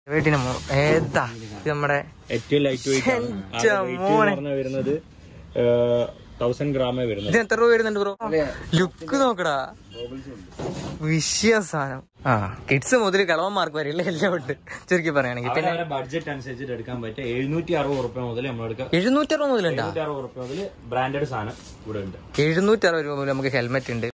വീട്ടിന് ഏതാ ഇത് നമ്മുടെ ഏറ്റവും ലൈറ്റ് വെയിറ്റ് ആണ് എൻ്റെ ആ weight മോനെ. എന്ന് പറഞ്ഞാൽ വരുന്നത് തൗസൻഡ് ഗ്രാമേ വരുന്നത് ഇത് എത്ര രൂപ വരുന്നുണ്ട് ബ്രോ ലുക്ക് നോക്കടാ വിഷയ സാധനം ആ കിഡ്സ് മുതൽ കളവന്മാർക്ക് വരെ ഇല്ല എല്ലാം ഉണ്ട് ചുരുക്കി പറയുകയാണെങ്കിൽ പിന്നെ അവരുടെ ബഡ്ജറ്റ് അനുസരിച്ചിട്ട് എടുക്കാൻ പറ്റുക എഴുന്നൂറ്റി അറുപത് റുപ്യ മുതൽ നമ്മളെടുക്കാം എഴുന്നൂറ്ററുപത് മുതലുണ്ടാ എഴുന്നൂറ്റി അറുപത് റുപ്യ മുതൽ ബ്രാൻഡഡ് സാധനം ഇവിടെ ഉണ്ട് എഴുന്നൂറ്ററുപത് രൂപ മുതൽ നമുക്ക് ഹെൽമെറ്റ് ഉണ്ട്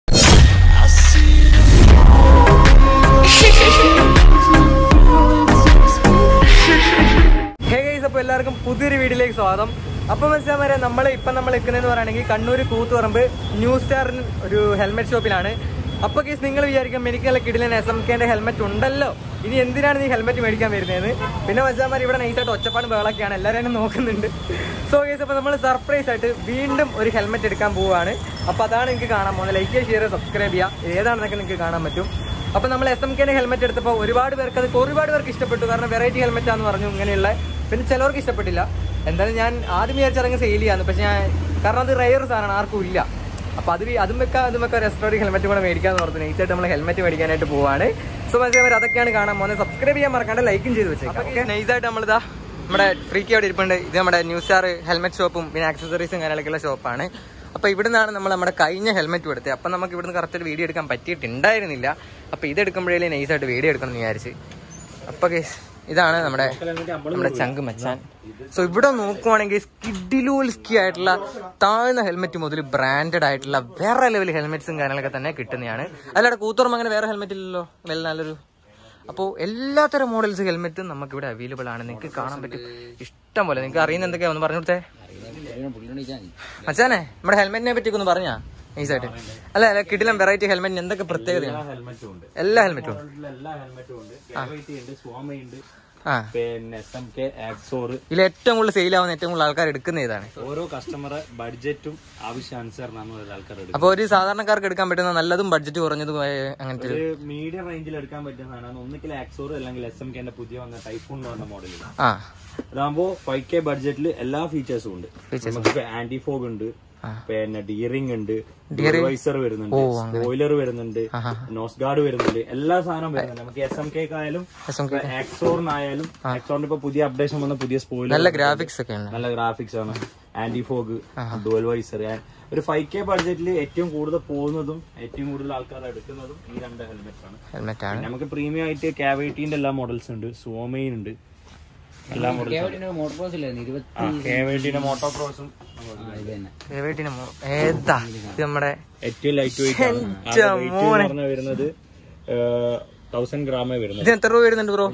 ഹേ ഗൈസ് അപ്പോൾ എല്ലാവർക്കും പുതിയൊരു വീഡിയോയിലേക്ക് സ്വാഗതം അപ്പോൾ മനസ്സിലാമാരെ നമ്മൾ ഇപ്പം നമ്മൾ നിൽക്കുന്നതെന്ന് പറയുകയാണെങ്കിൽ കണ്ണൂർ കൂത്തുപറമ്പ് ന്യൂ സ്റ്റാർ ഒരു ഹെൽമെറ്റ് ഷോപ്പിലാണ് അപ്പോൾ കേസ് നിങ്ങൾ വിചാരിക്കും എനിക്ക് നല്ല കിടിലൻ എസ് എം കെൻ്റെ ഹെൽമെറ്റ് ഉണ്ടല്ലോ ഇനി എന്തിനാണ് നീ ഹെൽമെറ്റ് മേടിക്കാൻ വരുന്നത് പിന്നെ മനസ്സിലാമാർ ഇവിടെ നൈസായിട്ട് ഒച്ചപ്പാടും ബഹളൊക്കെയാണ് എല്ലാവരും എന്നെ നോക്കുന്നുണ്ട് സോ കേസ് അപ്പോൾ നമ്മൾ സർപ്രൈസ് ആയിട്ട് വീണ്ടും ഒരു ഹെൽമെറ്റ് എടുക്കാൻ പോവുകയാണ് അപ്പോൾ അതാണ് നിങ്ങൾക്ക് കാണാൻ പോകുന്നത് ലൈക്ക് ഷെയർ സബ്സ്ക്രൈബ് ചെയ്യുക ഇത് ഏതാണെന്നൊക്കെ നിങ്ങൾക്ക് കാണാൻ പറ്റും അപ്പൊ നമ്മൾ എസ് എം കെന്റെ ഹെൽമെറ്റ് എടുത്തപ്പോൾ ഒരുപാട് പേർക്ക് അത് ഒരുപാട് പേർക്ക് ഇഷ്ടപ്പെട്ടു കാരണം വെറൈറ്റി ഹെൽമെറ്റ് ആണെന്ന് പറഞ്ഞു ഇങ്ങനെയുള്ള പിന്നെ ചിലവർക്ക് ഇഷ്ടപ്പെട്ടില്ല എന്തായാലും ഞാൻ ആദ്യം വിചാരിച്ചിറങ്ങി സെയിൽ ചെയ്യാന്ന് പക്ഷെ ഞാൻ കാരണം അത് റയർ സാധനമാണ് ആർക്കും ഇല്ല അപ്പൊ അത് വി- അതും വെക്കാം അതും വെക്കാം റെസ്റ്റോറൻറ്റ് ഹെൽമെറ്റ് കൂടെ മേടിക്കാന്ന് പറഞ്ഞു നൈസായിട്ട് നമ്മൾ ഹെൽമെറ്റ് മേടിക്കാനായിട്ട് പോവാണ് സോ മനസ്സിലായി അതൊക്കെയാണ് കാണാൻ പോകുന്നത് സബ്സ്ക്രൈബ് ചെയ്യാൻ മറക്കാണ്ട് ലൈക്കും ചെയ്ത് വെച്ചേക്കാം നൈസായിട്ട് നമ്മളിതാ നമ്മുടെ ഫ്രീക്ക് അവിടെ ഇരിപ്പുണ്ട് ഇത് നമ്മുടെ ന്യൂ സ്റ്റാർ ഹെൽമെറ്റ് ഷോപ്പും പിന്നെ ആക്സസറീസും കാര്യങ്ങളൊക്കെയുള്ള ഷോപ്പാണ് അപ്പൊ ഇവിടുന്നാണ് നമ്മൾ നമ്മുടെ കഴിഞ്ഞ ഹെൽമെറ്റ് എടുത്തത് അപ്പൊ നമുക്ക് ഇവിടുന്ന് കറക്റ്റ് ഒരു വീഡിയോ എടുക്കാൻ പറ്റിയിട്ടുണ്ടായിരുന്നില്ല അപ്പൊ ഇത് എടുക്കുമ്പോഴേ നൈസായിട്ട് വീഡിയോ എടുക്കണം എന്ന് വിചാരിച്ച് അപ്പൊ guys, ഇതാണ് നമ്മുടെ നമ്മുടെ ചങ്ക് മച്ചാൻ സോ ഇവിടെ നോക്കുവാണെങ്കിൽ സ്കിഡിലൂൽസ്കി ആയിട്ടുള്ള താഴ്ന്ന ഹെൽമെറ്റ് മുതൽ ബ്രാൻഡഡ് ആയിട്ടുള്ള വേറെ ലെവൽ ഹെൽമെറ്റ്സും കാര്യങ്ങളൊക്കെ തന്നെ കിട്ടുന്നതാണ് അല്ലാതെ കൂത്തുറമ്പ് അങ്ങനെ വേറെ ഹെൽമെറ്റ് ഇല്ലല്ലോ നല്ല നല്ലൊരു അപ്പോൾ എല്ലാത്തരം മോഡൽസ് ഹെൽമെറ്റും നമുക്ക് ഇവിടെ അവൈലബിൾ ആണ് നിങ്ങൾക്ക് കാണാൻ പറ്റും ഇഷ്ടം പോലെ നിങ്ങൾക്ക് അറിയുന്ന എന്തൊക്കെയാ ഒന്ന് പറഞ്ഞു കൊടുത്തേ മച്ചാനെ നമ്മുടെ ഹെൽമെറ്റിനെ പറ്റി ഒന്ന് പറഞ്ഞാ നൈസായിട്ട് അല്ല അല്ല കിടിലം വെറൈറ്റി ഹെൽമെറ്റിന് എന്തൊക്കെ പ്രത്യേകതയാണ് ഹെൽമെറ്റും ഉണ്ട് എല്ലാ ഹെൽമെറ്റും എല്ലാ ഹെൽമെറ്റും ഉണ്ട് Gravity ഉണ്ട് സ്വാമ ഉണ്ട് ആ പിന്നെ എസ് എം കെ ആക്സോർ ഇതിൽ ഏറ്റവും കൂടുതൽ സെയിൽ ആവുന്ന ഏറ്റവും കൂടുതൽ ആൾക്കാർ എടുക്കുന്ന ഇതാണ് ഓരോ കസ്റ്റമറെ ബഡ്ജറ്റും ആവശ്യാനുസരണമാണ് ഒരു ആൾക്കാർ എടുക്കുന്നത് അപ്പോൾ ഒരു സാധാരണക്കാർക്ക് എടുക്കാൻ പറ്റുന്ന നല്ലതും ബഡ്ജറ്റ് കുറഞ്ഞതും ആയ അങ്ങനത്തെ ഒരു ഒരു മീഡിയം റേഞ്ചിൽ എടുക്കാൻ പറ്റുന്ന സാധനമാണ് ഒന്നിക്കൽ ആക്സോർ അല്ലെങ്കിൽ എസ് എം കെന്റെ പുതിയ വന്ന ടൈഫൂൺ എന്ന് പറഞ്ഞ മോഡൽ ആ അതാകുമ്പോ ഫൈവ് കെ ബഡ്ജറ്റിൽ എല്ലാ ഫീച്ചേഴ്സും ഉണ്ട് നമുക്ക് ആന്റി ഫോഗ് ഉണ്ട് ആ. പിന്നെ ഡിയറിംഗ് ഉണ്ട് വൈസർ വരുന്നുണ്ട് സ്പോയിലർ വരുന്നുണ്ട് ആഹാ. നോസ് ഗാർഡ് വരുന്നുണ്ട് എല്ലാ സാധനവും വരുന്നുണ്ട് നമുക്ക് എസ് എം കെക്കായാലും എസ് എം കെ ആക്സോറിനായാലും ആക്സോറിന്റെ ഇപ്പൊ പുതിയ അപ്ഡേഷൻ വന്ന പുതിയ സ്പോയിലർ നല്ല ഗ്രാഫിക്സ് ഒക്കെ ഉണ്ട് നല്ല ഗ്രാഫിക്സ് ആണ് ആന്റി ഫോഗ് ഡുവൽ വൈസർ ഒരു ഫൈവ് കെ ബഡ്ജറ്റിൽ ഏറ്റവും കൂടുതൽ പോകുന്നതും ഏറ്റവും കൂടുതൽ ആൾക്കാർ എടുക്കുന്നതും ഈ രണ്ട് ഹെൽമെറ്റ് ആണ് ഹെൽമെറ്റ് ആണ് നമുക്ക് പ്രീമിയം ആയിട്ട് കാവേറ്റിന്റെ എല്ലാ മോഡൽസ് ഉണ്ട് സോമയിൻ ഉണ്ട് എല്ലാ മോഡൽസും കേവേറ്റിന്റെ മോട്ടോക്രോസും ഏവേട്ടിന് മോ- ഏതാ ഇത് നമ്മുടെ ഏറ്റവും ലൈറ്റ് വെയിറ്റ് ആണ് എൻ്റെ ആ weight എന്ന് പറഞ്ഞാൽ വരുന്നത് തൗസൻഡ് ഗ്രാമേ വരുന്നത് ഇത് എത്ര രൂപ വരുന്നുണ്ട് ബ്രോ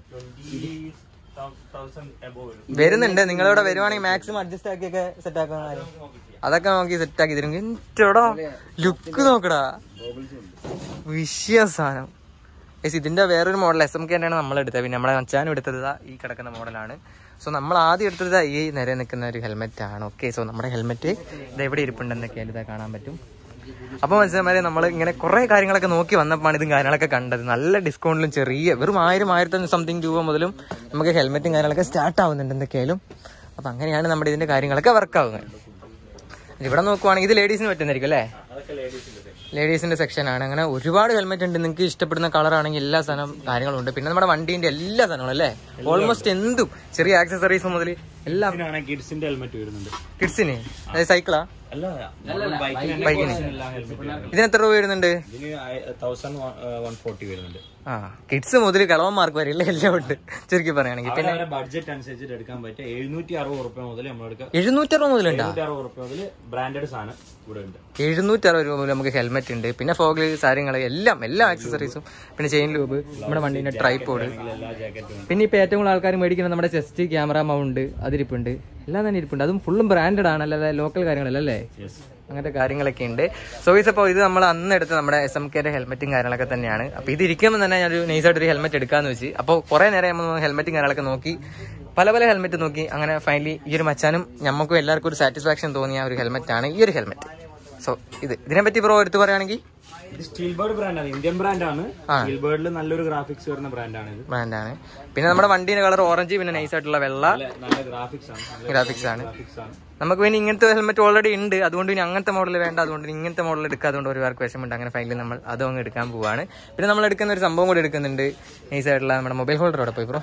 വരുന്നുണ്ട് നിങ്ങളിവിടെ വരുവാണെങ്കിൽ മാക്സിമം അഡ്ജസ്റ്റ് ആക്കിയൊക്കെ സെറ്റ് ആക്കാൻ അതൊക്കെ നോക്കി സെറ്റ് ആക്കി തരും എന്റോടാ ലുക്ക് നോക്കടാ വിഷയ സാധനം Guys, ഇതിന്റെ വേറൊരു മോഡൽ എസ് എം കെ ആണ് നമ്മൾ എടുത്തത് പിന്നെ നമ്മളെ മച്ചാനും എടുത്തത് ദാ ഈ കിടക്കുന്ന മോഡലാണ് സോ നമ്മൾ ആദ്യം എടുത്തത് ദാ ഈ നിര നിൽക്കുന്ന ഒരു ഹെൽമെറ്റ് ആണ് ഓക്കെ സോ നമ്മുടെ ഹെൽമെറ്റ് ഇത് എവിടെ ഇരിപ്പുണ്ടെന്നൊക്കെ ഇതാ കാണാൻ പറ്റും അപ്പൊ മനസ്സിലാമാരെ നമ്മൾ ഇങ്ങനെ കുറെ കാര്യങ്ങളൊക്കെ നോക്കി വന്നപ്പോഴാണ് ഇതും കാര്യങ്ങളൊക്കെ കണ്ടത് നല്ല ഡിസ്കൗണ്ടിലും ചെറിയ വെറും ആയിരം ആയിരത്തി സംതിങ് രൂപ മുതലും നമുക്ക് ഹെൽമെറ്റും കാര്യങ്ങളൊക്കെ സ്റ്റാർട്ട് ആവുന്നുണ്ട് എന്തൊക്കെയായാലും അപ്പൊ അങ്ങനെയാണ് നമ്മുടെ ഇതിന്റെ കാര്യങ്ങളൊക്കെ വർക്ക് ആവുന്നത് ഇവിടെ നോക്കുവാണെങ്കിൽ ഇത് ലേഡീസിന് പറ്റുന്നതായിരിക്കും അല്ലേ അതൊക്കെ ലേഡീസിന്റെ ലേഡീസിന്റെ സെക്ഷൻ ആണ് അങ്ങനെ ഒരുപാട് ഹെൽമെറ്റ് ഉണ്ട് നിങ്ങൾക്ക് ഇഷ്ടപ്പെടുന്ന കളർ ആണെങ്കിൽ എല്ലാ സാധനം കാര്യങ്ങളും ഉണ്ട് പിന്നെ നമ്മുടെ വണ്ടീന്റെ എല്ലാ സാധനങ്ങളും അല്ലേ ഓൾമോസ്റ്റ് എന്തും ചെറിയ ആക്സസറീസ് മുതൽ എല്ലാം ഇതിനാണെങ്കിൽ കിഡ്സിന്റെ ഹെൽമെറ്റ് വരുന്നുണ്ട് കിഡ്സിന് അതായത് സൈക്കിളാ അല്ല ബൈക്കിന് ബൈക്കിന്. എല്ലാ ഹെൽമെറ്റ് ഇതിന് എത്ര രൂപ വരുന്നുണ്ട് ഇതിന് തൗസൻഡ് വൺ ഫോർട്ടി വരുന്നുണ്ട് ആ കിഡ്സ് മുതൽ കളവന്മാർക്ക് വരെ എല്ലാം ഉണ്ട് ചുരുക്കി പറയുകയാണെങ്കിൽ പിന്നെ അവരുടെ ബഡ്ജറ്റ് അനുസരിച്ചിട്ട് എടുക്കാൻ പറ്റുക എഴുന്നൂറ്റി അറുപത് റുപ്യ മുതൽ നമ്മളെടുക്കാം എഴുന്നൂറ്ററുപത് മുതലുണ്ടാ എഴുന്നൂറ്റി അറുപത് റുപ്യ മുതൽ ബ്രാൻഡഡ് സാധനം ഇവിടെ ഉണ്ട് എഴുന്നൂറ്ററുപത് രൂപ മുതൽ നമുക്ക് ഹെൽമെറ്റ് ഉണ്ട് പിന്നെ ഫോഗിൽ കാര്യങ്ങൾ എല്ലാം എല്ലാ ആക്സസറീസും പിന്നെ ചെയിൻ ലൂബ് നമ്മുടെ വണ്ടീന്റെ ട്രൈപ്പോഡ് എല്ലാ ജാക്കറ്റും ഉണ്ട് പിന്നെ ഇപ്പൊ ഏറ്റവും കൂടുതൽ ആൾക്കാർ മേടിക്കുന്നത് നമ്മുടെ ചെസ്റ്റ് ക്യാമറ മൗണ്ട് അതിരിപ്പുണ്ട് എല്ലാം തന്നെ ഇരിപ്പുണ്ട് അതും ഫുള്ളും ബ്രാൻഡഡ് ആണ് അല്ലാതെ ലോക്കൽ കാര്യങ്ങളല്ല അല്ലേ യെസ് അങ്ങനത്തെ കാര്യങ്ങളൊക്കെ ഉണ്ട് സോ ഗൈസ് അപ്പോൾ ഇത് നമ്മൾ അന്ന് എടുത്ത നമ്മുടെ എസ് എം കെയുടെ ഹെൽമെറ്റും കാര്യങ്ങളൊക്കെ തന്നെയാണ് അപ്പോൾ ഇത് ഇരിക്കുമ്പോൾ തന്നെ ഞാനൊരു നൈസായിട്ട് ഒരു ഹെൽമെറ്റ് എടുക്കാന്ന് വെച്ച് അപ്പോൾ കുറേ നേരം നമ്മൾ ഹെൽമെറ്റും കാര്യങ്ങളൊക്കെ നോക്കി പല പല ഹെൽമെറ്റ് നോക്കി അങ്ങനെ ഫൈനലി ഈ ഒരു മച്ചാനും നമുക്കും എല്ലാവർക്കും ഒരു സാറ്റിസ്ഫാക്ഷൻ തോന്നിയ ഒരു ഹെൽമെറ്റ് ആണ് ഈ ഒരു ഹെൽമെറ്റ് സോ ഇത് ഇതിനെ പറ്റി ബ്രോ എടുത്ത് പറയുകയാണെങ്കിൽ ഇത് സ്റ്റീൽ ബേർഡ് ബ്രാൻഡാണ് ഇന്ത്യൻ ബ്രാൻഡാണ് ആ. സ്റ്റീൽ ബേർഡിൽ നല്ലൊരു ഗ്രാഫിക്സ് വരുന്ന ബ്രാൻഡാണ് ഇത് ബ്രാൻഡാണ് പിന്നെ നമ്മുടെ വണ്ടീന്റെ കളർ ഓറഞ്ച് പിന്നെ നൈസ് ആയിട്ടുള്ള വെള്ള നല്ല നല്ല ഗ്രാഫിക്സ് ആണ് നല്ല ഗ്രാഫിക്സ് ആണ് ഗ്രാഫിക്സ് ആണ് നമുക്ക് പിന്നെ ഇങ്ങനത്തെ ഹെൽമെറ്റ് ഓൾറെഡി ഉണ്ട് അതുകൊണ്ട് ഇനി അങ്ങനത്തെ മോഡൽ വേണ്ട അതുകൊണ്ട് ഇനി ഇങ്ങനത്തെ മോഡൽ എടുക്കാത്തതുകൊണ്ട് ഒരു പേർക്ക് വിഷമമുണ്ട് അങ്ങനെ ഫൈനലി നമ്മൾ അതും അങ്ങ് എടുക്കാൻ പോവാണ് പിന്നെ നമ്മൾ എടുക്കുന്ന ഒരു സംഭവം കൂടി എടുക്കുന്നുണ്ട് നൈസ് ആയിട്ടുള്ള നമ്മുടെ മൊബൈൽ ഹോൾഡർ അവിടെ പോയി ബ്രോ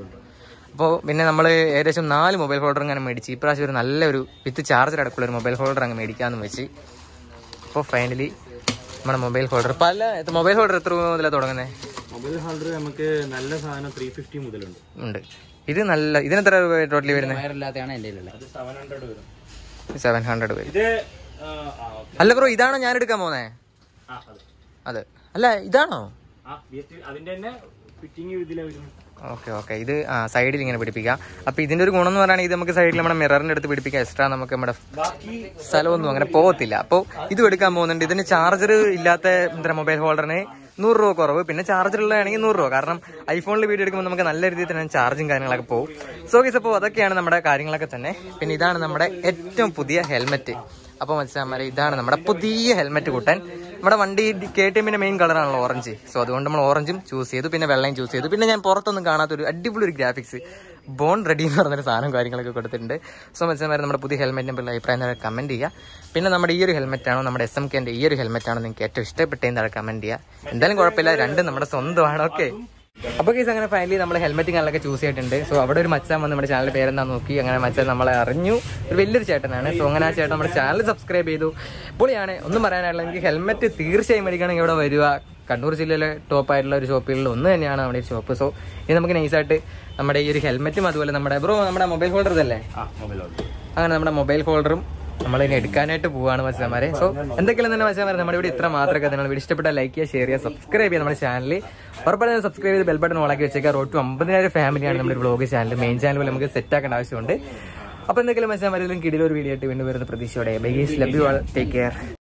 അപ്പോൾ പിന്നെ നമ്മൾ ഏകദേശം നാല് മൊബൈൽ ഹോൾഡർ അങ്ങനെ മേടിച്ച് ഇപ്രാവശ്യം ഒരു നല്ലൊരു വിത്ത് ചാർജർ അടക്കമുള്ള ഒരു മൊബൈൽ ഹോൾഡർ അങ്ങ് മേടിക്കാമെന്ന് വെച്ച് അപ്പോൾ ഫൈനലി നമ്മുടെ മൊബൈൽ ഹോൾഡർ പല മൊബൈൽ ഹോൾഡർ എത്ര മുതലാണ് തുടങ്ങുന്നത് മൊബൈൽ ഹോൾഡർ നമുക്ക് നല്ല സാധനം ത്രീ ഫിഫ്റ്റി മുതലുണ്ട് ഉണ്ട് ഇത് നല്ല ഇതിനെത്ര ടോട്ടലി വരുന്നത് വയറില്ലാത്തതാണ് എൻ്റെ കയ്യിലുള്ളത് അത് സെവൻ ഹൺഡ്രഡ് വരും സെവൻ ഹൺഡ്രഡ് വരും ഇത് ആ, ആ, okay. അല്ല ബ്രോ ഇതാണോ ഞാൻ എടുക്കാൻ പോകുന്നേ ആ, അത്. അത് അല്ല ഇതാണോ ആ, BST അതിന്റെ തന്നെ ഫിറ്റിംഗ് ഇതിലെ വരുന്നു ഓക്കെ ഓക്കെ ഇത് ആ സൈഡിൽ ഇങ്ങനെ പിടിപ്പിക്കാം അപ്പൊ ഇതിന്റെ ഒരു ഗുണം എന്ന് പറയുകയാണെങ്കിൽ ഇത് നമുക്ക് സൈഡിൽ നമ്മുടെ മിററിന്റെ അടുത്ത് പിടിപ്പിക്കാം എക്സ്ട്രാ നമുക്ക് നമ്മുടെ ബാക്കി സ്ഥലമൊന്നും അങ്ങനെ പോകത്തില്ല അപ്പോൾ ഇതും എടുക്കാൻ പോകുന്നുണ്ട് ഇതിന് ചാർജർ ഇല്ലാത്ത എന്താ മൊബൈൽ ഹോൾഡറിന് നൂറ് രൂപ കുറവ് പിന്നെ ചാർജർ ഉള്ളതാണെങ്കിൽ നൂറ് രൂപ കാരണം ഐഫോണിൽ വീഡിയോ എടുക്കുമ്പോൾ നമുക്ക് നല്ല രീതിയിൽ തന്നെ ചാർജും കാര്യങ്ങളൊക്കെ പോകും സോ ഗീസ് അപ്പോൾ അതൊക്കെയാണ് നമ്മുടെ കാര്യങ്ങളൊക്കെ തന്നെ പിന്നെ ഇതാണ് നമ്മുടെ ഏറ്റവും പുതിയ ഹെൽമെറ്റ് അപ്പോൾ മനസ്സിലാമാരെ ഇതാണ് നമ്മുടെ പുതിയ ഹെൽമെറ്റ് കൂട്ടാൻ നമ്മുടെ വണ്ടി കെ ടി എമ്മിന്റെ മെയിൻ കളറാണല്ലോ ഓറഞ്ച് സോ അതുകൊണ്ട് നമ്മൾ ഓറഞ്ചും ചൂസ് ചെയ്തു പിന്നെ വെള്ളയും ചൂസ് ചെയ്തു പിന്നെ ഞാൻ പുറത്തൊന്നും കാണാത്ത ഒരു അടിപൊളി ഒരു ഗ്രാഫിക്സ് ബോൺ റെഡി എന്ന് പറഞ്ഞൊരു സാധനം കാര്യങ്ങളൊക്കെ കൊടുത്തിട്ടുണ്ട് സോ മനസ്സിലാമാരെ നമ്മുടെ പുതിയ ഹെൽമെറ്റിനെ പറ്റി അഭിപ്രായം താഴെ കമന്റ് ചെയ്യുക പിന്നെ നമ്മുടെ ഈ ഒരു ഹെൽമെറ്റ് ആണോ നമ്മുടെ എസ് എം കെന്റെ ഈ ഒരു ഹെൽമെറ്റ് ആണോ നിങ്ങൾക്ക് ഏറ്റവും ഇഷ്ടപ്പെട്ടതെന്ന് താഴെ കമന്റ് ചെയ്യുക എന്തായാലും കുഴപ്പമില്ല രണ്ടും നമ്മുടെ സ്വന്തമാണ് ഓക്കെ അപ്പൊ കേസ് അങ്ങനെ ഫൈനലി നമ്മൾ ഹെൽമെറ്റ് കാര്യങ്ങളൊക്കെ ചൂസ് ചെയ്തിട്ടുണ്ട് സോ അവിടെ ഒരു മച്ചാൻ വന്ന് നമ്മുടെ ചാനൽ പേരെന്താ നോക്കി അങ്ങനെ മച്ചാൻ നമ്മളെ അറിഞ്ഞു ഒരു വലിയൊരു ചേട്ടനാണ് സോ അങ്ങനെ ആ ചേട്ടൻ നമ്മുടെ ചാനൽ സബ്സ്ക്രൈബ് ചെയ്തു പൊളിയാണ് ഒന്നും പറയാനായില്ല എനിക്ക് ഹെൽമെറ്റ് തീർച്ചയായും മേടിക്കണമെങ്കിൽ ഇവിടെ വരിക കണ്ണൂർ ജില്ലയിലെ ടോപ്പ് ആയിട്ടുള്ള ഒരു ഷോപ്പുകളിൽ ഒന്ന് തന്നെയാണ് നമ്മുടെ ഈ ഷോപ്പ് സോ ഇത് നമുക്ക് നൈസായിട്ട് നമ്മുടെ ഈ ഒരു ഹെൽമെറ്റും അതുപോലെ നമ്മുടെ ബ്രോ നമ്മുടെ മൊബൈൽ ഹോൾഡർ ഇതല്ലേ ആ മൊബൈൽ ഹോൾഡർ അങ്ങനെ നമ്മുടെ മൊബൈൽ ഹോൾഡറും നമ്മൾ ഇനി എടുക്കാനായിട്ട് പോവാണ് മച്ചാമാരെ സോ എന്തൊക്കെയാണ് തന്നെ മച്ചാമാരെ നമ്മുടെ ഇവിടെ ഇത്ര മാത്രമൊക്കെ നിങ്ങൾ വീഡിയോ ഇഷ്ടപ്പെട്ട ലൈക്ക് ചെയ്യുക ഷെയർ ചെയ്യുക സബ്സ്ക്രൈബ് ചെയ്യുക നമ്മുടെ ചാനലിൽ ഉറപ്പായിട്ടും സബ്സ്ക്രൈബ് ചെയ്ത് ബെൽ ബട്ടൺ ഓളാക്കി വെച്ചേക്കുക റോഡ് ടു അമ്പതിനായിരം ഫാമിലിയാണ് നമ്മുടെ വ്ളോഗ് ചാനൽ മെയിൻ ചാനൽ പോലെ നമുക്ക് സെറ്റ് ആക്കേണ്ട ആവശ്യമുണ്ട് അപ്പോൾ എന്തെങ്കിലും മച്ചാമാരെങ്കിലും കിടിലൊരു വീഡിയോ ആയിട്ട് വീണ്ടും വരുന്ന പ്രതീക്ഷയോടെ byes love you all take care